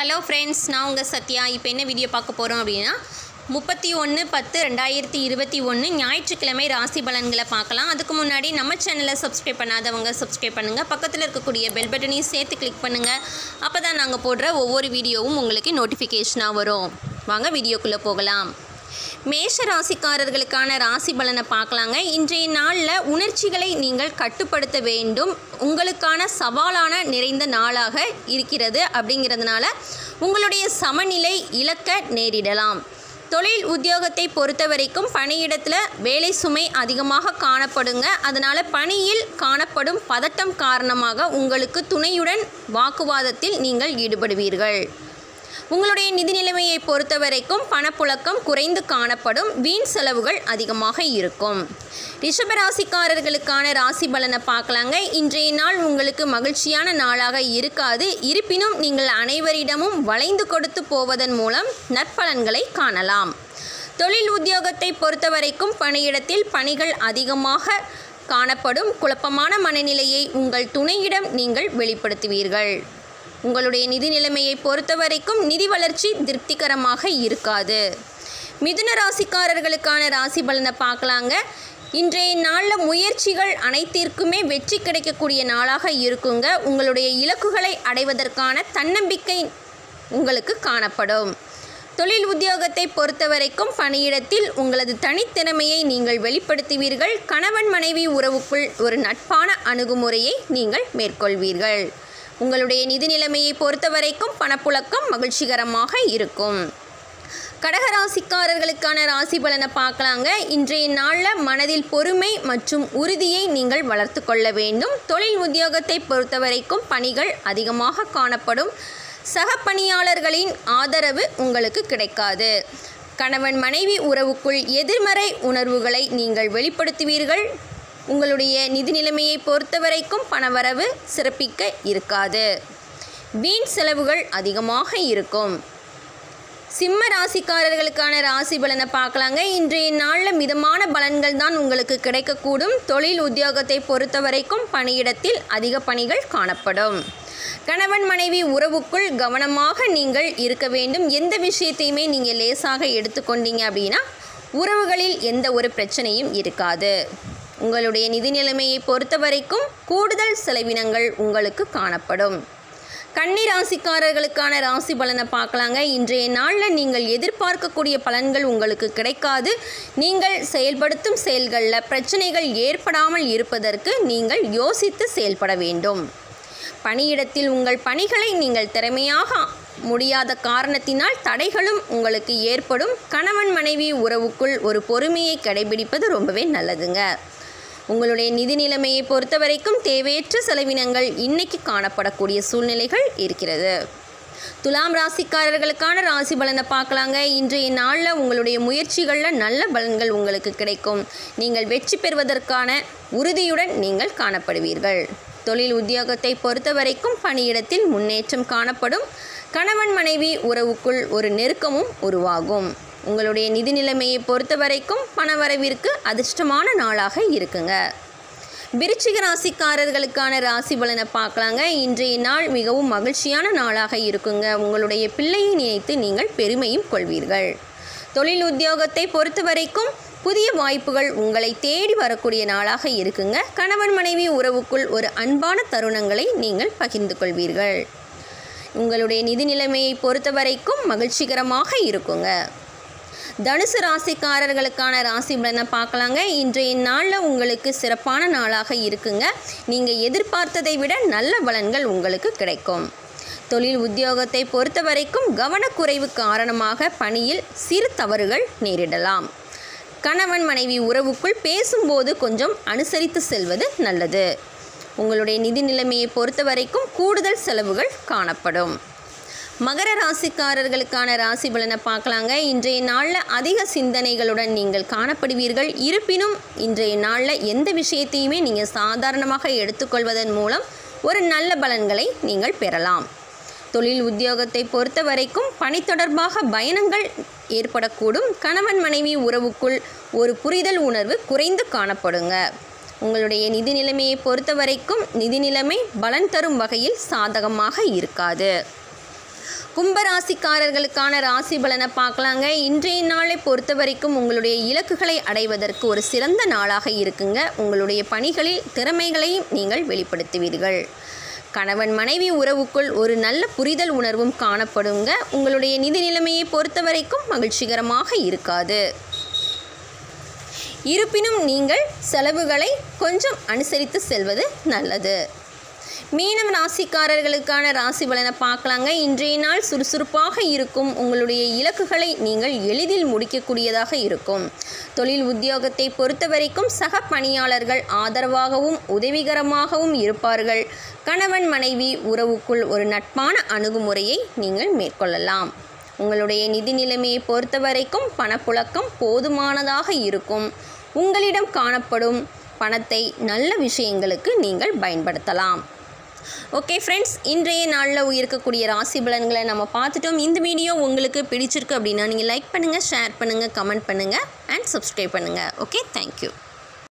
hello friends நான் உங்கள் சத்யா இப்போ என்ன வீடியோ பார்க்க போகிறோம் அப்படின்னா முப்பத்தி ஒன்று பத்து ரெண்டாயிரத்தி இருபத்தி ஒன்று ஞாயிற்றுக்கிழமை ராசி பலன்களை பார்க்கலாம் அதுக்கு முன்னாடி நம்ம சேனலை சப்ஸ்கிரைப் பண்ணாதவங்க சப்ஸ்கிரைப் பண்ணுங்கள் பக்கத்தில் இருக்கக்கூடிய பெல் பட்டனையும் சேர்த்து கிளிக் பண்ணுங்கள் அப்போ தான் நாங்கள் போடுற ஒவ்வொரு வீடியோவும் உங்களுக்கு நோட்டிஃபிகேஷனாக வரும் வாங்க வீடியோக்குள்ளே போகலாம் மேஷ ராசிக்காரர்களுக்கான ராசி பலனை பார்க்கலாங்க இன்றைய நாளில் உணர்ச்சிகளை நீங்கள் கட்டுப்படுத்த வேண்டும் உங்களுக்கான சவாலான நிறைந்த நாளாக இருக்கிறது அப்படிங்கிறதுனால உங்களுடைய சமநிலை இழக்க நேரிடலாம் தொழில் உத்தியோகத்தை பொறுத்த வரைக்கும் பணியிடத்தில் வேலை சுமை அதிகமாக காணப்படுங்க அதனால் பணியில் காணப்படும் பதட்டம் காரணமாக உங்களுக்கு துணையுடன் வாக்குவாதத்தில் நீங்கள் ஈடுபடுவீர்கள் உங்களுடைய நிதி நிலைமையை பொறுத்த வரைக்கும் பணப்புழக்கம் குறைந்து காணப்படும் வீண் செலவுகள் அதிகமாக இருக்கும் ரிஷபராசிக்காரர்களுக்கான ராசி பலனை பார்க்கலாங்க இன்றைய நாள் உங்களுக்கு மகிழ்ச்சியான நாளாக இருக்காது இருப்பினும் நீங்கள் அனைவரிடமும் வளைந்து கொடுத்து போவதன் மூலம் நற்பலன்களை காணலாம் தொழில் உத்தியோகத்தை பொறுத்த வரைக்கும் பணியிடத்தில் பணிகள் அதிகமாக காணப்படும் குழப்பமான மனநிலையை உங்கள் துணையிடம் நீங்கள் வெளிப்படுத்துவீர்கள் உங்களுடைய நிதி நிலைமையை பொறுத்த வரைக்கும் நிதி வளர்ச்சி திருப்திகரமாக இருக்காது மிதுன ராசிக்காரர்களுக்கான ராசி பலனை பார்க்கலாங்க இன்றைய நாளில் முயற்சிகள் அனைத்திற்குமே வெற்றி கிடைக்கக்கூடிய நாளாக இருக்குங்க உங்களுடைய இலக்குகளை அடைவதற்கான தன்னம்பிக்கை உங்களுக்கு காணப்படும் தொழில் உத்தியோகத்தை பொறுத்த வரைக்கும் பணியிடத்தில் உங்களது தனித்திறமையை நீங்கள் வெளிப்படுத்துவீர்கள் கணவன் மனைவி உறவுக்குள் ஒரு நட்பான அணுகுமுறையை நீங்கள் மேற்கொள்வீர்கள் உங்களுடைய நிதி நிலைமையை பொறுத்த வரைக்கும் பணப்புழக்கம் மகிழ்ச்சிகரமாக இருக்கும் கடகராசிக்காரர்களுக்கான ராசி பலனை பார்க்கலாங்க இன்றைய நாளில் மனதில் பொறுமை மற்றும் உறுதியை நீங்கள் வளர்த்து கொள்ள வேண்டும் தொழில் உத்தியோகத்தை பொறுத்த வரைக்கும் பணிகள் அதிகமாக காணப்படும் சக பணியாளர்களின் ஆதரவு உங்களுக்கு கிடைக்காது கணவன் மனைவி உறவுக்குள் எதிர்மறை உணர்வுகளை நீங்கள் வெளிப்படுத்துவீர்கள் உங்களுடைய நிதி நிலைமையை பொறுத்த வரைக்கும் பணவரவு சிறப்பிக்க இருக்காது வீண் செலவுகள் அதிகமாக இருக்கும் சிம்ம ராசிக்காரர்களுக்கான ராசி பலனை பார்க்கலாங்க இன்றைய நாளில் மிதமான பலன்கள் தான் உங்களுக்கு கிடைக்கக்கூடும் தொழில் உத்தியோகத்தை பொறுத்த வரைக்கும் பணியிடத்தில் அதிக பணிகள் காணப்படும் கணவன் மனைவி உறவுக்குள் கவனமாக நீங்கள் இருக்க வேண்டும் எந்த விஷயத்தையுமே நீங்கள் லேசாக எடுத்துக்கொண்டீங்க அப்படின்னா உறவுகளில் எந்த ஒரு பிரச்சனையும் இருக்காது உங்களுடைய நிதி நிலைமையை பொறுத்த வரைக்கும் கூடுதல் செலவினங்கள் உங்களுக்கு காணப்படும் கன்னி ராசிக்காரர்களுக்கான ராசி பலனை பார்க்கலாங்க இன்றைய நாளில் நீங்கள் எதிர்பார்க்கக்கூடிய பலன்கள் உங்களுக்கு கிடைக்காது நீங்கள் செயல்படுத்தும் செயல்களில் பிரச்சனைகள் ஏற்படாமல் இருப்பதற்கு நீங்கள் யோசித்து செயல்பட வேண்டும் பணியிடத்தில் உங்கள் பணிகளை நீங்கள் திறமையாக முடியாத காரணத்தினால் தடைகளும் உங்களுக்கு ஏற்படும் கணவன் மனைவி உறவுக்குள் ஒரு பொறுமையை கடைபிடிப்பது ரொம்பவே நல்லதுங்க உங்களுடைய நிதி நிலைமையை பொறுத்த வரைக்கும் தேவையற்ற செலவினங்கள் இன்னைக்கு காணப்படக்கூடிய சூழ்நிலைகள் இருக்கிறது துலாம் ராசிக்காரர்களுக்கான ராசி பலனை பார்க்கலாங்க இன்றைய நாளில் உங்களுடைய முயற்சிகளில் நல்ல பலன்கள் உங்களுக்கு கிடைக்கும் நீங்கள் வெற்றி பெறுவதற்கான உறுதியுடன் நீங்கள் காணப்படுவீர்கள் தொழில் உத்தியோகத்தை பொறுத்த வரைக்கும் பணியிடத்தில் முன்னேற்றம் காணப்படும் கணவன் மனைவி உறவுக்குள் ஒரு நெருக்கமும் உருவாகும் உங்களுடைய நிதி நிலைமையை பொறுத்த வரைக்கும் பணவரவிற்கு அதிர்ஷ்டமான நாளாக இருக்குங்க விருச்சிக ராசிக்காரர்களுக்கான ராசி பலனை பார்க்கலாங்க இன்றைய நாள் மிகவும் மகிழ்ச்சியான நாளாக இருக்குங்க உங்களுடைய பிள்ளையை நினைத்து நீங்கள் பெருமையும் கொள்வீர்கள் தொழில் உத்தியோகத்தை பொறுத்த வரைக்கும் புதிய வாய்ப்புகள் உங்களை தேடி வரக்கூடிய நாளாக இருக்குங்க கணவன் மனைவி உறவுக்குள் ஒரு அன்பான தருணங்களை நீங்கள் பகிர்ந்து கொள்வீர்கள் உங்களுடைய நிதி நிலைமையை பொறுத்த வரைக்கும் மகிழ்ச்சிகரமாக இருக்குங்க தனுசு ராசிக்காரர்களுக்கான ராசி பலனை பார்க்கலாங்க இன்றைய நாளில் உங்களுக்கு சிறப்பான நாளாக இருக்குங்க நீங்கள் எதிர்பார்த்ததை விட நல்ல பலன்கள் உங்களுக்கு கிடைக்கும் தொழில் உத்தியோகத்தை பொறுத்த வரைக்கும் கவனக்குறைவு காரணமாக பணியில் சிறு தவறுகள் நேரிடலாம் கணவன் மனைவி உறவுக்குள் பேசும்போது கொஞ்சம் அனுசரித்து செல்வது நல்லது உங்களுடைய நிதி நிலைமையை பொறுத்த வரைக்கும் கூடுதல் செலவுகள் காணப்படும் மகர ராசிக்காரர்களுக்கான ராசி பலனை பார்க்கலாங்க இன்றைய நாளில் அதிக சிந்தனைகளுடன் நீங்கள் காணப்படுவீர்கள் இருப்பினும் இன்றைய நாளில் எந்த விஷயத்தையுமே நீங்கள் சாதாரணமாக எடுத்துக்கொள்வதன் மூலம் ஒரு நல்ல பலன்களை நீங்கள் பெறலாம் தொழில் உத்தியோகத்தை பொறுத்த வரைக்கும் பணி தொடர்பாக பயணங்கள் ஏற்படக்கூடும் கணவன் மனைவி உறவுக்குள் ஒரு புரிதல் உணர்வு குறைந்து காணப்படுங்க உங்களுடைய நிதி நிலைமையை பொறுத்த வரைக்கும் நிதி நிலைமை பலன் தரும் வகையில் சாதகமாக இருக்காது கும்பராசிக்காரர்களுக்கான ராசி பலனை பார்க்கலாங்க இன்றைய நாளை பொறுத்த வரைக்கும் உங்களுடைய இலக்குகளை அடைவதற்கு ஒரு சிறந்த நாளாக இருக்குங்க உங்களுடைய பணிகளில் திறமைகளையும் நீங்கள் வெளிப்படுத்துவீர்கள் கணவன் மனைவி உறவுக்குள் ஒரு நல்ல புரிதல் உணர்வும் காணப்படுங்க உங்களுடைய நிதி நிலைமையை பொறுத்த வரைக்கும் மகிழ்ச்சிகரமாக இருக்காது இருப்பினும் நீங்கள் செலவுகளை கொஞ்சம் அனுசரித்து செல்வது நல்லது மீனம் ராசிக்காரர்களுக்கான ராசி பலனை பார்க்கலாங்க இன்றைய நாள் சுறுசுறுப்பாக இருக்கும் உங்களுடைய இலக்குகளை நீங்கள் எளிதில் முடிக்கக்கூடியதாக இருக்கும் தொழில் உத்தியோகத்தை பொறுத்த வரைக்கும் சக பணியாளர்கள் ஆதரவாகவும் உதவிகரமாகவும் இருப்பார்கள் கணவன் மனைவி உறவுக்குள் ஒரு நட்பான அணுகுமுறையை நீங்கள் மேற்கொள்ளலாம் உங்களுடைய நிதி நிலைமையை பொறுத்த வரைக்கும் பணப்புழக்கம் போதுமானதாக இருக்கும் உங்களிடம் காணப்படும் பணத்தை நல்ல விஷயங்களுக்கு நீங்கள் பயன்படுத்தலாம் ஓகே ஃப்ரெண்ட்ஸ் இன்றைய நாளில் இருக்கக்கூடிய ராசி பலன்களை நம்ம பார்த்துட்டோம் இந்த வீடியோ உங்களுக்கு பிடிச்சிருக்கு அப்படின்னா நீங்கள் லைக் பண்ணுங்கள் ஷேர் பண்ணுங்கள் கமெண்ட் பண்ணுங்கள் அண்ட் சப்ஸ்கிரைப் பண்ணுங்கள் ஓகே தேங்க்யூ